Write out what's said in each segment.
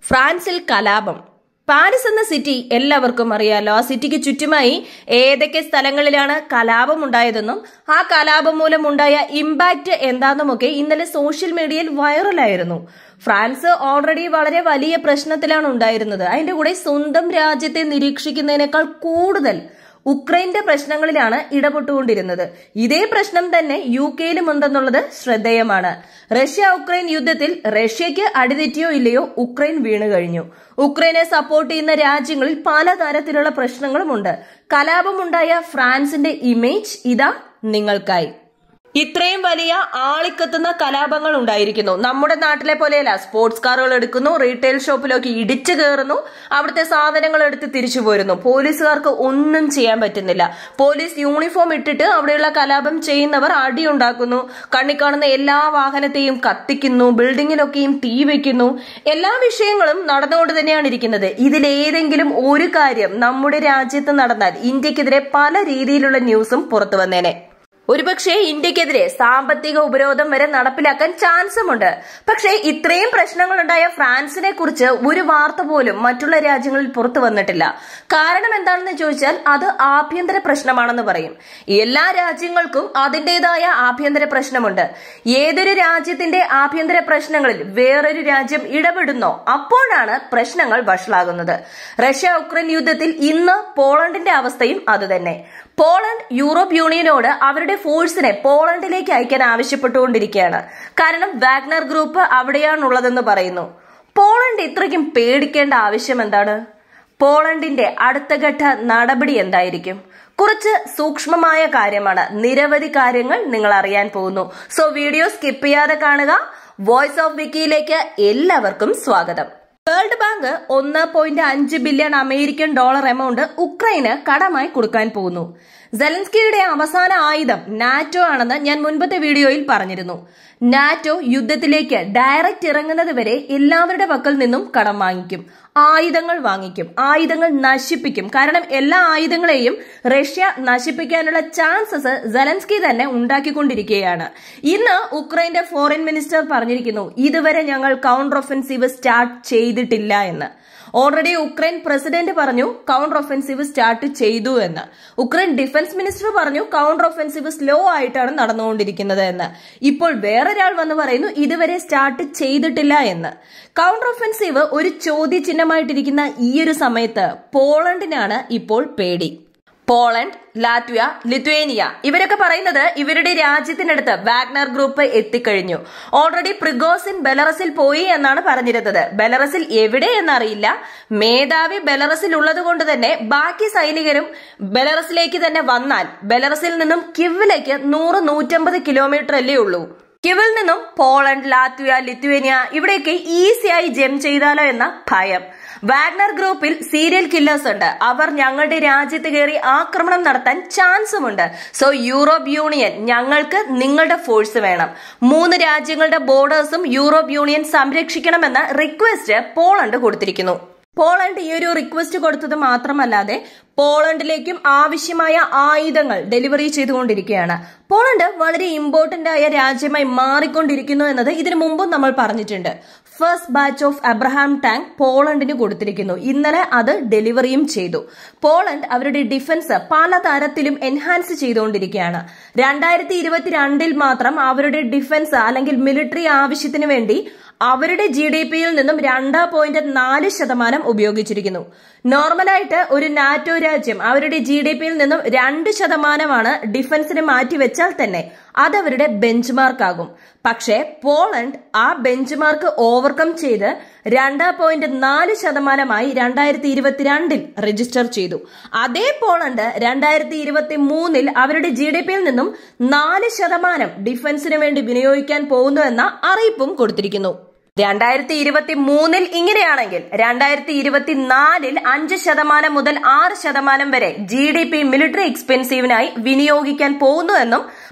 ഫ്രാൻസിൽ കലാപം പാരീസ് എന്ന സിറ്റി എല്ലാവർക്കും അറിയാലോ ആ സിറ്റിക്ക് ചുറ്റുമായി ഏതൊക്കെ സ്ഥലങ്ങളിലാണ് കലാപം ഉണ്ടായതെന്നും ആ കലാപം മൂലം ഉണ്ടായ ഇമ്പാക്ട് എന്താണെന്നുമൊക്കെ ഇന്നലെ സോഷ്യൽ മീഡിയയിൽ വൈറലായിരുന്നു ഫ്രാൻസ് ഓൾറെഡി വളരെ വലിയ പ്രശ്നത്തിലാണ് ഉണ്ടായിരുന്നത് അതിന്റെ കൂടെ സ്വന്തം രാജ്യത്തെ നിരീക്ഷിക്കുന്നതിനേക്കാൾ കൂടുതൽ ഉക്രൈന്റെ പ്രശ്നങ്ങളിലാണ് ഇടപെട്ടുകൊണ്ടിരുന്നത് ഇതേ പ്രശ്നം തന്നെ യു കെയിലും ഉണ്ടെന്നുള്ളത് ശ്രദ്ധേയമാണ് റഷ്യ ഉക്രൈൻ യുദ്ധത്തിൽ റഷ്യയ്ക്ക് അടിതെറ്റിയോ ഇല്ലയോ ഉക്രൈൻ വീണു കഴിഞ്ഞു ഉക്രൈനെ സപ്പോർട്ട് ചെയ്യുന്ന രാജ്യങ്ങളിൽ പലതരത്തിലുള്ള പ്രശ്നങ്ങളുമുണ്ട് കലാപമുണ്ടായ ഫ്രാൻസിന്റെ ഇമേജ് ഇതാ നിങ്ങൾക്കായി ഇത്രയും വലിയ ആളിക്കത്തുന്ന കലാപങ്ങൾ ഉണ്ടായിരിക്കുന്നു നമ്മുടെ നാട്ടിലെ പോലെയല്ല സ്പോർട്സ് കാറുകൾ എടുക്കുന്നു റീറ്റെയിൽ ഷോപ്പിലൊക്കെ ഇടിച്ചു കയറുന്നു അവിടുത്തെ സാധനങ്ങൾ എടുത്ത് തിരിച്ചു പോരുന്നു പോലീസുകാർക്ക് ഒന്നും ചെയ്യാൻ പറ്റുന്നില്ല പോലീസ് യൂണിഫോം ഇട്ടിട്ട് അവിടെയുള്ള കലാപം ചെയ്യുന്നവർ അടിയുണ്ടാക്കുന്നു കണ്ണി കാണുന്ന എല്ലാ വാഹനത്തെയും കത്തിക്കുന്നു ബിൽഡിങ്ങിലൊക്കെയും തീ വെക്കുന്നു എല്ലാ വിഷയങ്ങളും നടന്നുകൊണ്ട് തന്നെയാണ് ഇരിക്കുന്നത് ഇതിലേതെങ്കിലും ഒരു കാര്യം നമ്മുടെ രാജ്യത്ത് നടന്നാൽ ഇന്ത്യക്കെതിരെ പല രീതിയിലുള്ള ന്യൂസും പുറത്തു വന്നേനെ ഒരുപക്ഷെ ഇന്ത്യക്കെതിരെ സാമ്പത്തിക ഉപരോധം വരെ നടപ്പിലാക്കാൻ ചാൻസുമുണ്ട് പക്ഷേ ഇത്രയും പ്രശ്നങ്ങളുണ്ടായ ഫ്രാൻസിനെ കുറിച്ച് ഒരു വാർത്ത പോലും മറ്റുള്ള രാജ്യങ്ങളിൽ പുറത്തു വന്നിട്ടില്ല കാരണം എന്താണെന്ന് ചോദിച്ചാൽ അത് ആഭ്യന്തര പ്രശ്നമാണെന്ന് പറയും എല്ലാ രാജ്യങ്ങൾക്കും അതിൻ്റെതായ ആഭ്യന്തര പ്രശ്നമുണ്ട് ഏതൊരു രാജ്യത്തിന്റെ ആഭ്യന്തര പ്രശ്നങ്ങളിൽ വേറൊരു രാജ്യം ഇടപെടുന്നോ അപ്പോഴാണ് പ്രശ്നങ്ങൾ വഷളാകുന്നത് റഷ്യ ഉക്രൈൻ യുദ്ധത്തിൽ ഇന്ന് പോളണ്ടിന്റെ അവസ്ഥയും അതുതന്നെ പോളണ്ട് യൂറോപ്പ് യൂണിയനോട് അവരുടെ ഫോഴ്സിനെ പോളണ്ടിലേക്ക് അയക്കാൻ ആവശ്യപ്പെട്ടുകൊണ്ടിരിക്കുകയാണ് കാരണം വാഗ്നർ ഗ്രൂപ്പ് അവിടെയാണുള്ളതെന്ന് പറയുന്നു പോളണ്ട് ഇത്രയ്ക്കും പേടിക്കേണ്ട ആവശ്യം എന്താണ് പോളണ്ടിന്റെ അടുത്ത ഘട്ട നടപടി എന്തായിരിക്കും കുറച്ച് സൂക്ഷ്മമായ കാര്യമാണ് നിരവധി കാര്യങ്ങൾ നിങ്ങൾ അറിയാൻ പോകുന്നു സോ വീഡിയോ സ്കിപ്പ് ചെയ്യാതെ കാണുക വോയിസ് ഓഫ് വിക്കിയിലേക്ക് എല്ലാവർക്കും സ്വാഗതം വേൾഡ് ബാങ്ക് ഒന്ന് പോയിന്റ് അഞ്ച് ബില്യൺ അമേരിക്കൻ ഡോളർ എമൗണ്ട് ഉക്രൈന് കടമായി കൊടുക്കാൻ പോകുന്നു സെലൻസ്കിയുടെ അവസാന ആയുധം നാറ്റോ ആണെന്ന് ഞാൻ മുൻപത്തെ വീഡിയോയിൽ പറഞ്ഞിരുന്നു നാറ്റോ യുദ്ധത്തിലേക്ക് ഡയറക്റ്റ് ഇറങ്ങുന്നത് വരെ എല്ലാവരുടെ പക്കൽ നിന്നും കടം വാങ്ങിക്കും ആയുധങ്ങൾ വാങ്ങിക്കും ആയുധങ്ങൾ നശിപ്പിക്കും കാരണം എല്ലാ ആയുധങ്ങളെയും റഷ്യ നശിപ്പിക്കാനുള്ള ചാൻസസ് സെലൻസ്കി തന്നെ ഉണ്ടാക്കിക്കൊണ്ടിരിക്കുകയാണ് ഇന്ന് ഉക്രൈന്റെ ഫോറിൻ മിനിസ്റ്റർ പറഞ്ഞിരിക്കുന്നു ഇതുവരെ ഞങ്ങൾ കൗണ്ടർ ഒഫൻസീവ് സ്റ്റാർട്ട് ചെയ്തിട്ടില്ല എന്ന് ഓൾറെഡി ഉക്രൈൻ പ്രസിഡന്റ് പറഞ്ഞു കൗണ്ടർ ഒഫൻസീവ് സ്റ്റാർട്ട് ചെയ്തു എന്ന് ഉക്രൈൻ ഡിഫൻസ് മിനിസ്റ്റർ പറഞ്ഞു കൗണ്ടർ ഒഫൻസീവ് സ്ലോ ആയിട്ടാണ് നടന്നുകൊണ്ടിരിക്കുന്നത് എന്ന് ഇപ്പോൾ വേറൊരാൾ വന്ന് പറയുന്നു ഇതുവരെ സ്റ്റാർട്ട് ചെയ്തിട്ടില്ല എന്ന് കൗണ്ടർ ഒഫൻസീവ് ഒരു ചോദ്യചിഹ്നമായിട്ടിരിക്കുന്ന ഈ ഒരു സമയത്ത് പോളണ്ടിനാണ് ഇപ്പോൾ പേടി പോളണ്ട് ലാറ്റ്വിയ ലിത്വേനിയ ഇവരൊക്കെ പറയുന്നത് ഇവരുടെ രാജ്യത്തിനടുത്ത് വാഗ്നർ ഗ്രൂപ്പ് എത്തിക്കഴിഞ്ഞു ഓൾറെഡി പ്രിഗോസിൻ ബെലറസിൽ പോയി എന്നാണ് പറഞ്ഞിരുന്നത് ബെലറസിൽ എവിടെ എന്നറിയില്ല മേധാവി ബെലറസിൽ ഉള്ളത് കൊണ്ട് തന്നെ ബാക്കി സൈനികരും ബെലറസിലേക്ക് തന്നെ വന്നാൽ ബെലറസിൽ നിന്നും കിവിലേക്ക് നൂറ് നൂറ്റമ്പത് കിലോമീറ്റർ അല്ലേ ഉള്ളൂ കിവിൽ നിന്നും പോളണ്ട് ലാത്വിയ ലിത്വേനിയ ഇവിടെയൊക്കെ ഈസിയായി ജം ചെയ്താലോ എന്ന ഭയം വാഗ്നർ ഗ്രൂപ്പിൽ സീരിയൽ കില്ലേഴ്സ് ഉണ്ട് അവർ ഞങ്ങളുടെ രാജ്യത്ത് കയറി ആക്രമണം നടത്താൻ ചാൻസുമുണ്ട് സോ യൂറോപ്പ് യൂണിയൻ ഞങ്ങൾക്ക് നിങ്ങളുടെ ഫോഴ്സ് വേണം മൂന്ന് രാജ്യങ്ങളുടെ ബോർഡേഴ്സും യൂറോപ്പ് യൂണിയൻ സംരക്ഷിക്കണമെന്ന റിക്വസ്റ്റ് പോളണ്ട് കൊടുത്തിരിക്കുന്നു പോളണ്ട് ഈ ഒരു റിക്വസ്റ്റ് കൊടുത്തത് മാത്രമല്ലാതെ പോളണ്ടിലേക്കും ആവശ്യമായ ആയുധങ്ങൾ ഡെലിവറി ചെയ്തുകൊണ്ടിരിക്കുകയാണ് പോളണ്ട് വളരെ ഇമ്പോർട്ടന്റ് ആയ രാജ്യമായി മാറിക്കൊണ്ടിരിക്കുന്നു എന്നത് ഇതിനു മുമ്പും നമ്മൾ പറഞ്ഞിട്ടുണ്ട് first batch of Abraham tank പോളണ്ടിന് കൊടുത്തിരിക്കുന്നു ഇന്നലെ അത് ഡെലിവറിയും ചെയ്തു പോളണ്ട് അവരുടെ ഡിഫൻസ് പല തരത്തിലും എൻഹാൻസ് ചെയ്തുകൊണ്ടിരിക്കുകയാണ് രണ്ടായിരത്തി ഇരുപത്തിരണ്ടിൽ മാത്രം അവരുടെ ഡിഫൻസ് അല്ലെങ്കിൽ മിലിറ്ററി ആവശ്യത്തിന് വേണ്ടി അവരുടെ ജി ഡി പിയിൽ നിന്നും രണ്ട് പോയിന്റ് നാല് ശതമാനം ഉപയോഗിച്ചിരിക്കുന്നു നോർമലായിട്ട് ഒരു നാറ്റോ രാജ്യം അവരുടെ ജി ഡി പിയിൽ നിന്നും രണ്ട് ശതമാനമാണ് ഡിഫൻസിന് മാറ്റിവെച്ചാൽ തന്നെ അത് അവരുടെ ബെഞ്ച് മാർക്ക് ആകും പക്ഷേ പോളണ്ട് ആ ബെഞ്ച് മാർക്ക് ഓവർകം ചെയ്ത് രണ്ട് പോയിന്റ് നാല് ശതമാനമായി രണ്ടായിരത്തി ഇരുപത്തിരണ്ടിൽ രജിസ്റ്റർ ചെയ്തു അതേ പോളണ്ട് രണ്ടായിരത്തി ഇരുപത്തി മൂന്നിൽ അവരുടെ ജി ഡി പിയിൽ നിന്നും നാല് ശതമാനം ഡിഫൻസിന് വേണ്ടി വിനിയോഗിക്കാൻ പോകുന്നു എന്ന അറിയിപ്പും കൊടുത്തിരിക്കുന്നു രണ്ടായിരത്തി ഇരുപത്തി മൂന്നിൽ ഇങ്ങനെയാണെങ്കിൽ രണ്ടായിരത്തി ഇരുപത്തിനാലിൽ അഞ്ച് ശതമാനം മുതൽ ആറ് ശതമാനം വരെ ജി ഡി പി മിലിറ്ററി എക്സ്പെൻസീവിനായി വിനിയോഗിക്കാൻ പോകുന്നു എന്നും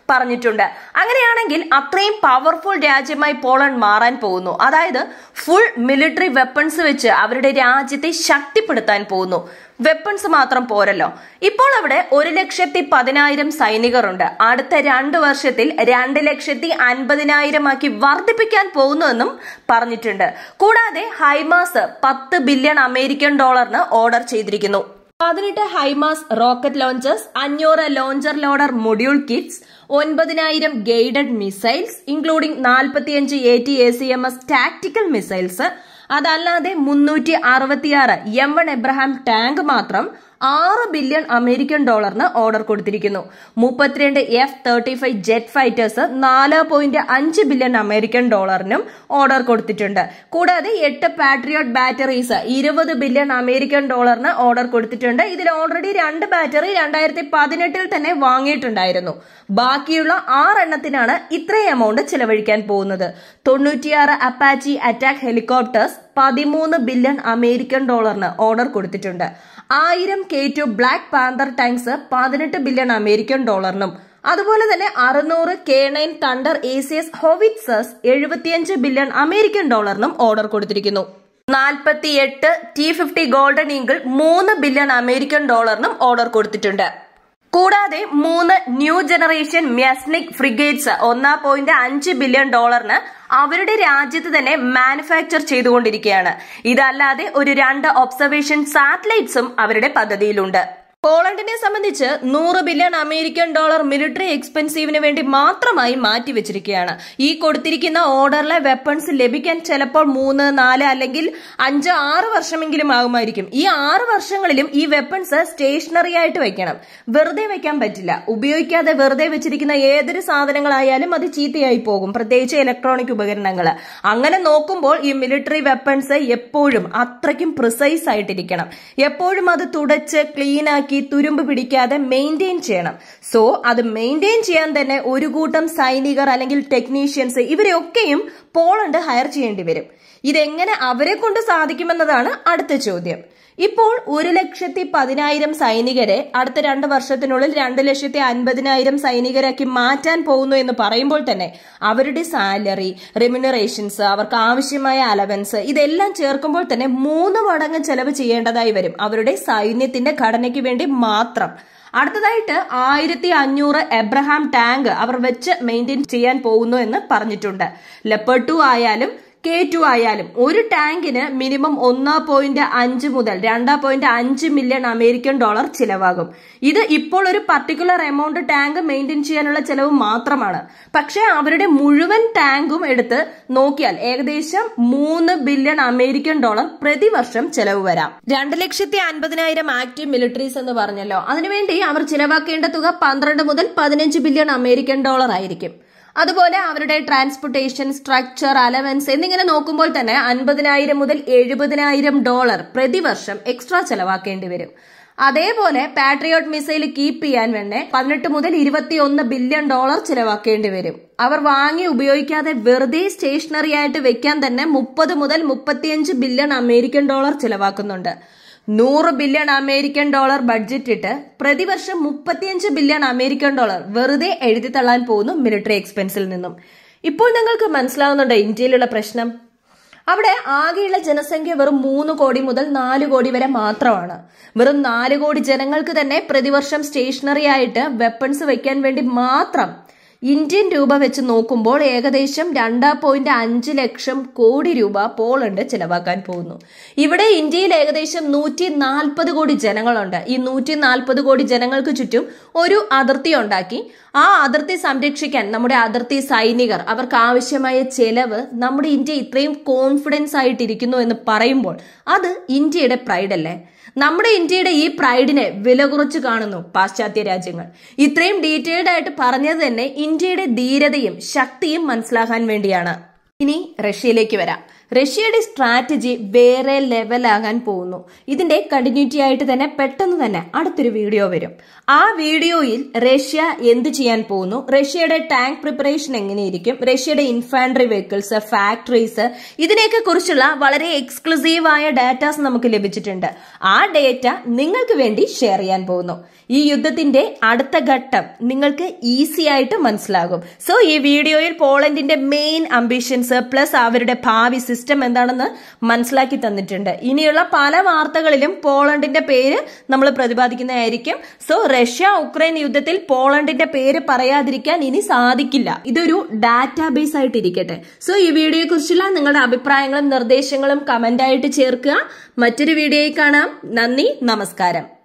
പറഞ്ഞിട്ടുണ്ട് അങ്ങനെയാണെങ്കിൽ അത്രയും പവർഫുൾ രാജ്യമായി പോളണ്ട് മാറാൻ പോകുന്നു അതായത് ഫുൾ മിലിറ്ററി വെപ്പൺസ് വെച്ച് അവരുടെ രാജ്യത്തെ ശക്തിപ്പെടുത്താൻ പോകുന്നു വെപ്പൺസ് മാത്രം പോരല്ലോ ഇപ്പോൾ അവിടെ ഒരു ലക്ഷത്തി പതിനായിരം സൈനികരുണ്ട് അടുത്ത രണ്ട് വർഷത്തിൽ രണ്ട് ലക്ഷത്തി അൻപതിനായിരം ആക്കി വർദ്ധിപ്പിക്കാൻ പോകുന്നുവെന്നും പറഞ്ഞിട്ടുണ്ട് കൂടാതെ ഹൈമാസ് പത്ത് ബില്യൺ അമേരിക്കൻ ഡോളറിന് ഓർഡർ ചെയ്തിരിക്കുന്നു പതിനെട്ട് ഹൈമാസ് റോക്കറ്റ് ലോഞ്ചേഴ്സ് അഞ്ഞൂറ് ലോഞ്ചർ ലോഡർ മൊഡ്യൂൾ കിറ്റ്സ് ഒൻപതിനായിരം ഗൈഡഡ് മിസൈൽസ് ഇൻക്ലൂഡിംഗ് നാൽപ്പത്തിയഞ്ച് A T A C M S tactical missiles അതല്ലാതെ മുന്നൂറ്റി അറുപത്തിയാറ് എം വൺ എബ്രഹാം ടാങ്ക് മാത്രം ആറ് ബില്യൺ അമേരിക്കൻ ഡോളറിന് ഓർഡർ കൊടുത്തിരിക്കുന്നു മുപ്പത്തിരണ്ട് F thirty five jet fighters നാല് പോയിന്റ് അഞ്ച് ബില്യൺ അമേരിക്കൻ ഡോളറിനും ഓർഡർ കൊടുത്തിട്ടുണ്ട് കൂടാതെ എട്ട് പാട്രിയോട്ട് ബാറ്ററീസ് ഇരുപത് ബില്യൺ അമേരിക്കൻ ഡോളറിന് ഓർഡർ കൊടുത്തിട്ടുണ്ട് ഇതിൽ ഓൾറെഡി രണ്ട് ബാറ്ററി രണ്ടായിരത്തി പതിനെട്ടിൽ തന്നെ വാങ്ങിയിട്ടുണ്ടായിരുന്നു ബാക്കിയുള്ള ആറെണ്ണത്തിനാണ് ഇത്രയും എമൗണ്ട് ചെലവഴിക്കാൻ പോകുന്നത് തൊണ്ണൂറ്റിയാറ് അപ്പാച്ചി അറ്റാക്ക് ഹെലികോപ്റ്റേഴ്സ് പതിമൂന്ന് ബില്യൺ അമേരിക്കൻ ഡോളറിന് ഓർഡർ കൊടുത്തിട്ടുണ്ട് ആയിരം K two black panther tanks പതിനെട്ട് ബില്യൺ അമേരിക്കൻ ഡോളറിനും അതുപോലെ തന്നെ അറുന്നൂറ് K nine thunder A C S howitzers എഴുപത്തിയഞ്ച് ബില്യൺ അമേരിക്കൻ ഡോളറിനും ഓർഡർ കൊടുത്തിരിക്കുന്നു നാൽപ്പത്തിയെട്ട് ടി ഫിഫ്റ്റി ഗോൾഡൻ ഈഗിൾ മൂന്ന് ബില്യൺ അമേരിക്കൻ ഡോളറിനും ഓർഡർ കൊടുത്തിട്ടുണ്ട് കൂടാതെ മൂന്ന് ന്യൂ ജനറേഷൻ മ്യസ്നിക് ഫ്രിഗേറ്റ്സ് ഒന്നാം പോയിന്റ് അഞ്ച് ബില്യൺ ഡോളറിന് അവരുടെ രാജ്യത്ത് തന്നെ മാനുഫാക്ചർ ചെയ്തുകൊണ്ടിരിക്കുകയാണ് ഇതല്ലാതെ ഒരു രണ്ട് ഒബ്സർവേഷൻ സാറ്റലൈറ്റ്സും അവരുടെ പദ്ധതിയിലുണ്ട് പോളണ്ടിനെ സംബന്ധിച്ച് നൂറ് ബില്യൺ അമേരിക്കൻ ഡോളർ മിലിറ്ററി എക്സ്പെൻസീവിന് വേണ്ടി മാത്രമായി മാറ്റിവെച്ചിരിക്കുകയാണ് ഈ കൊടുത്തിരിക്കുന്ന ഓർഡറിലെ വെപ്പൺസ് ലഭിക്കാൻ ചിലപ്പോൾ മൂന്ന് നാല് അല്ലെങ്കിൽ അഞ്ച് ആറ് വർഷമെങ്കിലും ആകുമായിരിക്കും ഈ ആറ് വർഷങ്ങളിലും ഈ വെപ്പൺസ് സ്റ്റേഷനറി ആയിട്ട് വെക്കണം വെറുതെ വെക്കാൻ പറ്റില്ല ഉപയോഗിക്കാതെ വെറുതെ വെച്ചിരിക്കുന്ന ഏതൊരു സാധനങ്ങളായാലും അത് ചീത്തയായി പോകും പ്രത്യേകിച്ച് ഇലക്ട്രോണിക് ഉപകരണങ്ങൾ അങ്ങനെ നോക്കുമ്പോൾ ഈ മിലിറ്ററി വെപ്പൺസ് എപ്പോഴും അത്രയ്ക്കും പ്രിസൈസ് ആയിട്ടിരിക്കണം എപ്പോഴും അത് തുടച്ച് ക്ലീൻ ആക്കി തുരുമ്പ് പിടിക്കാതെ മെയിൻറ്റെയിൻ ചെയ്യണം സോ അത് മെയിൻറ്റെയിൻ ചെയ്യാൻ തന്നെ ഒരു കൂട്ടം സൈനികർ അല്ലെങ്കിൽ ടെക്നീഷ്യൻസ് ഇവരെയൊക്കെയും പോളണ്ട് ഹയർ ചെയ്യേണ്ടി വരും ഇതെങ്ങനെ അവരെ കൊണ്ട് സാധിക്കുമെന്നതാണ് അടുത്ത ചോദ്യം ഇപ്പോൾ ഒരു ലക്ഷത്തി പതിനായിരം സൈനികരെ അടുത്ത രണ്ട് വർഷത്തിനുള്ളിൽ രണ്ട് ലക്ഷത്തി അൻപതിനായിരം സൈനികരാക്കി മാറ്റാൻ പോകുന്നു എന്ന് പറയുമ്പോൾ തന്നെ അവരുടെ സാലറി റെമ്യൂണറേഷൻസ് അവർക്ക് ആവശ്യമായ അലവൻസ് ഇതെല്ലാം ചേർക്കുമ്പോൾ തന്നെ മൂന്ന് മടങ്ങ് ചെലവ് ചെയ്യേണ്ടതായി വരും അവരുടെ സൈന്യത്തിന്റെ ഘടനയ്ക്ക് വേണ്ടി മാത്രം അടുത്തതായിട്ട് ആയിരത്തി അഞ്ഞൂറ് എബ്രഹാം ടാങ്ക് അവർ വെച്ച് മെയിൻറ്റെയിൻ ചെയ്യാൻ പോകുന്നു എന്ന് പറഞ്ഞിട്ടുണ്ട് ലെപ്പർ ടു ആയാലും കെ ടു ആയാലും ഒരു ടാങ്കിന് മിനിമം ഒന്ന് പോയിന്റ് അഞ്ച് മുതൽ രണ്ട് പോയിന്റ് അഞ്ച് മില്യൺ അമേരിക്കൻ ഡോളർ ചിലവാകും ഇത് ഇപ്പോൾ ഒരു പർട്ടിക്കുലർ എമൗണ്ട് ടാങ്ക് മെയിൻറ്റെയിൻ ചെയ്യാനുള്ള ചെലവ് മാത്രമാണ് പക്ഷേ അവരുടെ മുഴുവൻ ടാങ്കും എടുത്ത് നോക്കിയാൽ ഏകദേശം മൂന്ന് ബില്യൺ അമേരിക്കൻ ഡോളർ പ്രതിവർഷം ചെലവ് വരാം രണ്ട് ലക്ഷത്തി അൻപതിനായിരം ആക്റ്റീവ് മിലിറ്ററീസ് എന്ന് പറഞ്ഞല്ലോ അതിനുവേണ്ടി അവർ ചിലവാക്കേണ്ട തുക പന്ത്രണ്ട് മുതൽ പതിനഞ്ച് ബില്യൺ അമേരിക്കൻ ഡോളർ ആയിരിക്കും അതുപോലെ അവരുടെ ട്രാൻസ്പോർട്ടേഷൻ സ്ട്രക്ചർ അലവൻസ് എന്നിങ്ങനെ നോക്കുമ്പോൾ തന്നെ അൻപതിനായിരം മുതൽ എഴുപതിനായിരം ഡോളർ പ്രതിവർഷം എക്സ്ട്രാ ചെലവാക്കേണ്ടി വരും അതേപോലെ പാട്രിയോട്ട് മിസൈൽ കീപ്പ് ചെയ്യാൻ വേണ്ടി പതിനെട്ട് മുതൽ ഇരുപത്തിയൊന്ന് ബില്യൺ ഡോളർ ചിലവാക്കേണ്ടി വരും അവർ വാങ്ങി ഉപയോഗിക്കാതെ വെറുതെ സ്റ്റേഷനറി ആയിട്ട് വെക്കാൻ തന്നെ മുപ്പത് മുതൽ മുപ്പത്തിയഞ്ച് ബില്യൺ അമേരിക്കൻ ഡോളർ ചിലവാക്കുന്നുണ്ട് നൂറ് ബില്യൺ അമേരിക്കൻ ഡോളർ ബഡ്ജറ്റ് ഇട്ട് പ്രതിവർഷം മുപ്പത്തിയഞ്ച് ബില്യൺ അമേരിക്കൻ ഡോളർ വെറുതെ എഴുതി തള്ളാൻ പോകുന്നു മിലിറ്ററി എക്സ്പെൻസിൽ നിന്നും ഇപ്പോൾ നിങ്ങൾക്ക് മനസ്സിലാവുന്നുണ്ട് ഇന്ത്യയിലുള്ള പ്രശ്നം അവിടെ ആകെയുള്ള ജനസംഖ്യ വെറും മൂന്ന് കോടി മുതൽ നാല് കോടി വരെ മാത്രമാണ് വെറും നാല് കോടി ജനങ്ങൾക്ക് തന്നെ പ്രതിവർഷം സ്റ്റേഷനറി ആയിട്ട് വെപ്പൺസ് വെക്കാൻ വേണ്ടി മാത്രം ഇന്ത്യൻ രൂപ വെച്ച് നോക്കുമ്പോൾ ഏകദേശം രണ്ട് പോയിന്റ് അഞ്ച് ലക്ഷം കോടി രൂപ പോളണ്ട് ചിലവാക്കാൻ പോകുന്നു ഇവിടെ ഇന്ത്യയിൽ ഏകദേശം നൂറ്റി നാൽപ്പത് കോടി ജനങ്ങളുണ്ട് ഈ നൂറ്റി നാൽപ്പത് കോടി ജനങ്ങൾക്ക് ചുറ്റും ഒരു അതിർത്തി ഉണ്ടാക്കി ആ അതിർത്തി സംരക്ഷിക്കാൻ നമ്മുടെ അതിർത്തി സൈനികർ അവർക്ക് ആവശ്യമായ ചെലവ് നമ്മുടെ ഇന്ത്യ ഇത്രയും കോൺഫിഡൻസ് ആയിട്ടിരിക്കുന്നു എന്ന് പറയുമ്പോൾ അത് ഇന്ത്യയുടെ പ്രൈഡ് അല്ലേ നമ്മുടെ ഇന്ത്യയുടെ ഈ പ്രൈഡിനെ വില കുറച്ച് കാണുന്നു പാശ്ചാത്യ രാജ്യങ്ങൾ ഇത്രയും ഡീറ്റെയിൽഡ് ആയിട്ട് പറഞ്ഞത് തന്നെ ഇന്ത്യയുടെ ധീരതയും ശക്തിയും മനസ്സിലാക്കാൻ വേണ്ടിയാണ് ഇനി റഷ്യയിലേക്ക് വരാം റഷ്യയുടെ സ്ട്രാറ്റജി വേറെ ലെവലാകാൻ പോകുന്നു ഇതിന്റെ കണ്ടിന്യൂറ്റി ആയിട്ട് തന്നെ പെട്ടെന്ന് തന്നെ അടുത്തൊരു വീഡിയോ വരും ആ വീഡിയോയിൽ റഷ്യ എന്ത് ചെയ്യാൻ പോകുന്നു റഷ്യയുടെ ടാങ്ക് പ്രിപ്പറേഷൻ എങ്ങനെയിരിക്കും റഷ്യയുടെ ഇൻഫാൻട്രി വെഹിക്കിൾസ് ഫാക്ടറീസ് ഇതിനെയൊക്കെ കുറിച്ചുള്ള വളരെ എക്സ്ക്ലൂസീവ് ആയ ഡാറ്റാസ് നമുക്ക് ലഭിച്ചിട്ടുണ്ട് ആ ഡേറ്റ നിങ്ങൾക്ക് വേണ്ടി ഷെയർ ചെയ്യാൻ പോകുന്നു ഈ യുദ്ധത്തിന്റെ അടുത്ത ഘട്ടം നിങ്ങൾക്ക് ഈസി ആയിട്ട് മനസ്സിലാകും സോ ഈ വീഡിയോയിൽ പോളണ്ടിന്റെ മെയിൻ അംബിഷൻസ് പ്ലസ് അവരുടെ ഭാവി സിസ്റ്റം എന്താണെന്ന് മനസ്സിലാക്കി തന്നിട്ടുണ്ട് ഇനിയുള്ള പല വാർത്തകളിലും പോളണ്ടിന്റെ പേര് നമ്മൾ പ്രതിപാദിക്കുന്നതായിരിക്കും സോ റഷ്യ ഉക്രൈൻ യുദ്ധത്തിൽ പോളണ്ടിന്റെ പേര് പറയാതിരിക്കാൻ ഇനി സാധിക്കില്ല ഇതൊരു ഡാറ്റാബേസ് ആയിട്ട് ഇരിക്കട്ടെ സോ ഈ വീഡിയോയെ കുറിച്ചുള്ള നിങ്ങളുടെ അഭിപ്രായങ്ങളും നിർദ്ദേശങ്ങളും കമന്റ് ആയിട്ട് ചേർക്കുക മറ്റൊരു വീഡിയോയിൽ കാണാം നന്ദി നമസ്കാരം